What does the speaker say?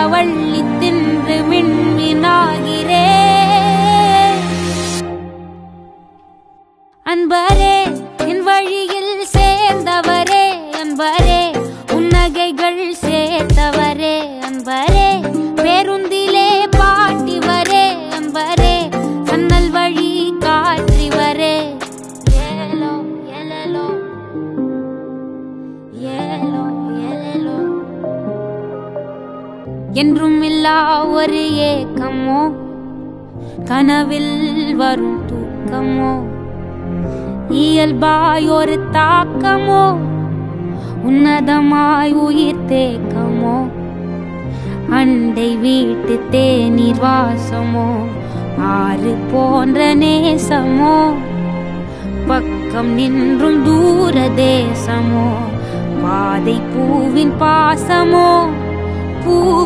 சக்கரவள்ளி தின்று விண்மீனாகிறே அன்பரே என் வழியில் சேர்ந்தவரே அன்பரே உன்னகைகள் சேர்த்தவரே அன்பரே பேருந்திலே பாட்டிவரே அன்பரே சன்னல் வழி காற்றிவரே ஏலோ எலலோ ஏலோ எலலோ என்றும் இல்லா ஒரு ஏக்கமோ கனவில் வரும் தூக்கமோ இயல்பாய் ஒரு தாக்கமோ உன்னதமாய் உயிர் தேக்கமோ அண்டை வீட்டு தேநீர் வாசமோ ஆறு போன்ற நேசமோ பக்கம் நின்றும் தூர தேசமோ பாதை பூவின் பாசமோ பூ